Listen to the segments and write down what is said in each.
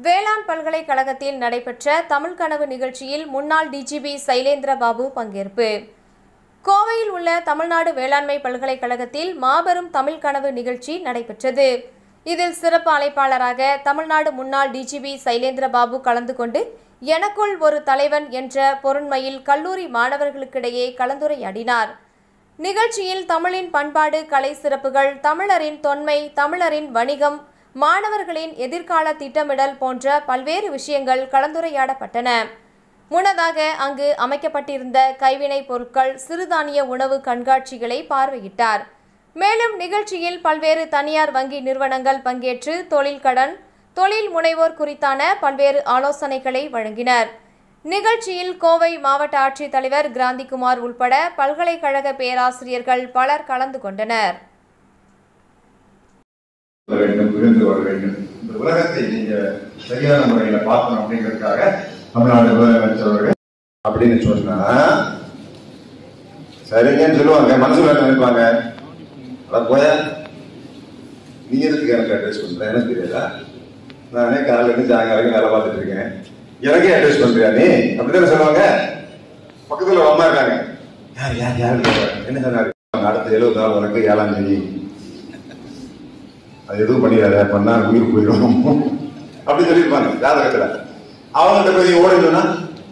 வேளாண் பல்கலைக்கழகத்தில் நடைபெற்ற தமிழ் கனவு நிகழ்ச்சியில் முன்னாள் டிஜிபி சைலேந்திர பாபு பங்கேற்பு கோவையில் உள்ள தமிழ்நாடு வேளாண்மை பல்கலைக்கழகத்தில் மாபெரும் தமிழ் கனவு நிகழ்ச்சி நடைபெற்றது இதில் சிறப்பு அழைப்பாளராக தமிழ்நாடு முன்னாள் டிஜிபி சைலேந்திர பாபு கலந்து கொண்டு எனக்குள் ஒரு தலைவன் என்ற பொருண்மையில் கல்லூரி மாணவர்களுக்கிடையே கலந்துரையாடினார் நிகழ்ச்சியில் தமிழின் பண்பாடு கலை சிறப்புகள் தமிழரின் தொன்மை தமிழரின் வணிகம் மாணவர்களின் எதிர்கால திட்டமிடல் போன்ற பல்வேறு விஷயங்கள் கலந்துரையாடப்பட்டன முன்னதாக அங்கு அமைக்கப்பட்டிருந்த கைவினைப் பொருட்கள் சிறுதானிய உணவு கண்காட்சிகளை பார்வையிட்டார் மேலும் நிகழ்ச்சியில் பல்வேறு தனியார் வங்கி நிறுவனங்கள் பங்கேற்று தொழில் கடன் தொழில் முனைவோர் குறித்தான பல்வேறு ஆலோசனைகளை வழங்கினர் நிகழ்ச்சியில் கோவை மாவட்ட ஆட்சித்தலைவர் கிராந்திகுமார் உள்பட பல்கலைக்கழக பேராசிரியர்கள் பலர் கலந்து கொண்டனர் வர வேண்டும் விருந்து வர வேண்டும் இந்த உலகத்தை நீங்க சரியான முறையில பார்க்கணும் அப்படிங்கிறதுக்காக தமிழ்நாடு முதலமைச்சர் அவர்கள் அப்படின்னு சொன்னா சரிங்கன்னு சொல்லுவாங்க மனசுல என்ன நினைப்பாங்க அட போய நீ எதுக்கு எனக்கு அட்வைஸ் பண்ற எனக்கு தெரியாதா நானே காலையில இருந்து சாயங்காலம் வரைக்கும் வேலை பார்த்துட்டு இருக்கேன் எனக்கே அட்வைஸ் பண்றியா நீ அப்படித்தானே சொல்லுவாங்க பக்கத்துல ஒரு அம்மா இருக்காங்க யார் யார் யார் என்ன சொன்னாரு அடுத்த எழுபது நாள் வரைக்கும் ஏழாம் தேதி அது எதுவும் பண்ணிடாத பண்ணா உயிர் போயிடும் அப்படி சொல்லியிருப்பாங்க ஜாதகத்துல அவங்கள்ட்ட போய் ஓடுனா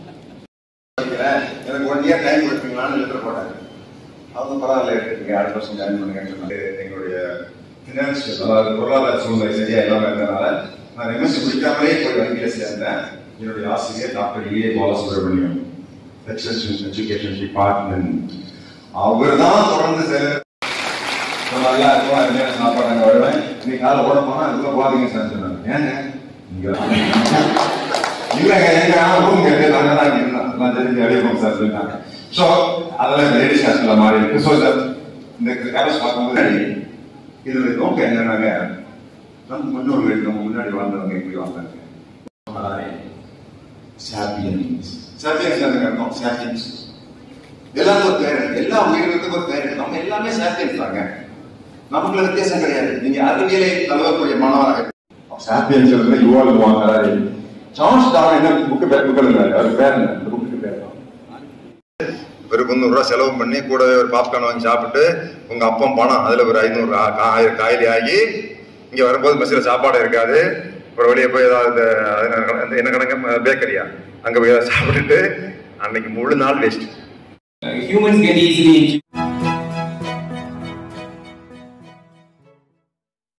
எனக்கு ஒன் இயர் டைம் கொடுப்பீங்களான்னு லெட்டர் போட்டாங்க அவங்க பரவாயில்ல எடுத்துக்கங்க அடுத்த வருஷம் ஜாயின் பண்ணுங்கன்னு சொன்னாங்க எங்களுடைய பினான்சியல் அதாவது பொருளாதார சூழ்நிலை சரியா இல்லாம இருந்ததுனால நான் எம்எஸ்சி முடிக்காமலே போய் வங்கியில சேர்ந்தேன் என்னுடைய ஆசிரியர் doctor A Balasubramaniam education department அவர் தான் தொடர்ந்து சேர நம்ம நல்லா இருக்கும் அருமையான சாப்பாடு அங்க வருவேன் இன்னைக்கு காலை ஓட போனா அதுக்குள்ள போகாதீங்க சார் சொன்னாங்க ஏங்க நீங்க இல்லங்க எங்க ரூம் கேட்டு நாங்க தான் இங்க இருந்தோம் நான் தெரிஞ்சு வெளியே போங்க சார் சொல்லிட்டாங்க சோ அதெல்லாம் லேடிஸ் ஹாஸ்டல்ல மாறி இருக்கு சோ சார் இந்த கேம்பஸ் பார்க்கும்போது இதனுடைய நோக்கம் என்னன்னாங்க நம்ம முன்னோர்கள் நம்ம முன்னாடி வாழ்ந்தவங்க எப்படி வாழ்ந்தாங்க சாப்பியன்ஸ் சாப்பியன்ஸ் அர்த்தம் சாப்பியன்ஸ் எல்லாத்துக்கும் ஒரு பேர் இருக்கு எல்லா உயிரினத்துக்கும் ஒரு பேர் இருக்கு நம்ம எல்லாமே சாப்பியன்ஸ் தாங்க நமக்குள்ள வித்தியாசம் கிடையாது நீங்க அறிவியலை தழுவக்கூடிய மாணவராக சாப்பியன்ஸ் யுவால் வாங்குறாரு சார்ஸ் டார் என்ன புக்கு பேர் புக் எழுதுறாரு அவர் பேர் என்ன அந்த புக்கு பேர் ஒரு முந்நூறு ரூபா செலவு பண்ணி கூடவே ஒரு பாப்கார்ன் வாங்கி சாப்பிட்டு உங்க அப்பம் பணம் அதுல ஒரு ஐநூறு ஆயிரம் காய்கறி ஆகி இங்க வரும்போது மெஸ்ஸில் சாப்பாடு இருக்காது ஒரு வெளியே போய் ஏதாவது இந்த அது என்ன கடை- என்ன கணக்கு பேக்கரியா அங்க போய் ஏதாவது சாப்பிட்டுட்டு அன்னைக்கு முழு நாள் வேஸ்ட் humans get easily